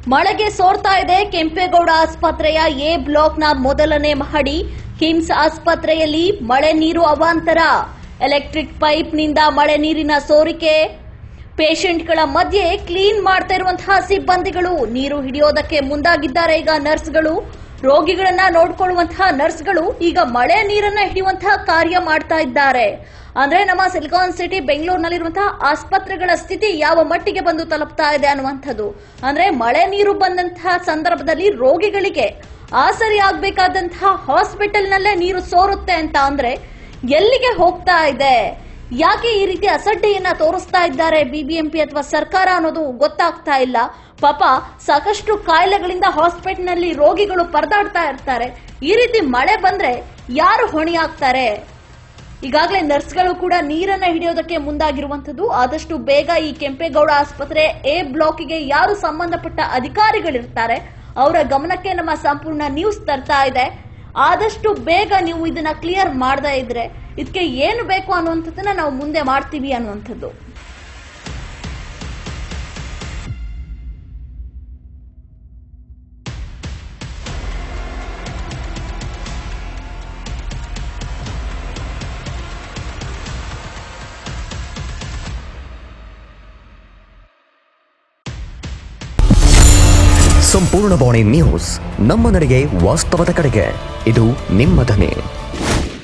ಮಳೆಗೆ ಸೋರ್ತಾ ಇದೆ ಕೆಂಪೇಗೌಡ ಆಸ್ಪತ್ರೆಯ ಎ ಬ್ಲಾಕ್ನ ಮೊದಲನೇ ಮಹಡಿ ಕಿಮ್ಸ್ ಆಸ್ಪತ್ರೆಯಲ್ಲಿ ಮಳೆ ನೀರು ಅವಾಂತರ ಎಲೆಕ್ಟ್ರಿಕ್ ಪೈಪ್ನಿಂದ ಮಳೆ ನೀರಿನ ಸೋರಿಕೆ ಪೇಷಂಟ್ಗಳ ಮಧ್ಯೆ ಕ್ಲೀನ್ ಮಾಡ್ತಾ ಇರುವಂತಹ ಸಿಬ್ಬಂದಿಗಳು ನೀರು ಹಿಡಿಯೋದಕ್ಕೆ ಮುಂದಾಗಿದ್ದಾರೆ ಈಗ ನರ್ಸ್ಗಳು ರೋಗಿಗಳನ್ನ ನೋಡ್ಕೊಳ್ಳುವಂತಹ ನರ್ಸ್ಗಳು ಈಗ ಮಳೆ ನೀರನ್ನ ಹಿಡಿಯುವಂತಹ ಕಾರ್ಯ ಮಾಡ್ತಾ ಇದ್ದಾರೆ ಅಂದ್ರೆ ನಮ್ಮ ಸಿಲಿಕಾನ್ ಸಿಟಿ ಬೆಂಗಳೂರಿನಲ್ಲಿರುವಂತಹ ಆಸ್ಪತ್ರೆಗಳ ಸ್ಥಿತಿ ಯಾವ ಮಟ್ಟಿಗೆ ಬಂದು ತಲುಪ್ತಾ ಇದೆ ಅನ್ನುವಂಥದ್ದು ಅಂದ್ರೆ ಮಳೆ ನೀರು ಬಂದಂತಹ ಸಂದರ್ಭದಲ್ಲಿ ರೋಗಿಗಳಿಗೆ ಆಸರಿ ಆಗ್ಬೇಕಾದಂತಹ ಹಾಸ್ಪಿಟಲ್ನಲ್ಲೇ ನೀರು ಸೋರುತ್ತೆ ಅಂತ ಅಂದ್ರೆ ಎಲ್ಲಿಗೆ ಹೋಗ್ತಾ ಇದೆ ಯಾಕೆ ಈ ರೀತಿ ಅಸಡ್ಡೆಯನ್ನ ತೋರಿಸ್ತಾ ಇದ್ದಾರೆ ಬಿಬಿಎಂಪಿ ಅಥವಾ ಸರ್ಕಾರ ಅನ್ನೋದು ಗೊತ್ತಾಗ್ತಾ ಇಲ್ಲ ಪಾಪ ಸಾಕಷ್ಟು ಕಾಯಿಲೆಗಳಿಂದ ಹಾಸ್ಪಿಟಲ್ನಲ್ಲಿ ರೋಗಿಗಳು ಪರದಾಡ್ತಾ ಇರ್ತಾರೆ ಈ ರೀತಿ ಮಳೆ ಬಂದ್ರೆ ಯಾರು ಹೊಣೆಯಾಗ್ತಾರೆ ಈಗಾಗಲೇ ನರ್ಸ್ಗಳು ಕೂಡ ನೀರನ್ನ ಹಿಡಿಯೋದಕ್ಕೆ ಮುಂದಾಗಿರುವಂತದ್ದು ಆದಷ್ಟು ಬೇಗ ಈ ಕೆಂಪೇಗೌಡ ಆಸ್ಪತ್ರೆ ಎ ಬ್ಲಾಕ್ಗೆ ಯಾರು ಸಂಬಂಧಪಟ್ಟ ಅಧಿಕಾರಿಗಳಿರ್ತಾರೆ ಅವರ ಗಮನಕ್ಕೆ ನಮ್ಮ ಸಂಪೂರ್ಣ ನ್ಯೂಸ್ ತರ್ತಾ ಇದೆ ಆದಷ್ಟು ಬೇಗ ನೀವು ಇದನ್ನ ಕ್ಲಿಯರ್ ಮಾಡದೇ ಇದ್ರೆ ಇದಕ್ಕೆ ಏನು ಬೇಕು ಅನ್ನುವಂಥದ್ದನ್ನ ನಾವು ಮುಂದೆ ಮಾಡ್ತೀವಿ ಅನ್ನುವಂಥದ್ದು ಸಂಪೂರ್ಣ ಬಾಣಿ ನ್ಯೂಸ್ ನಮ್ಮ ನಡೆಗೆ ವಾಸ್ತವದ ಕಡೆಗೆ ಇದು ನಿಮ್ಮ ಧ್ವನಿ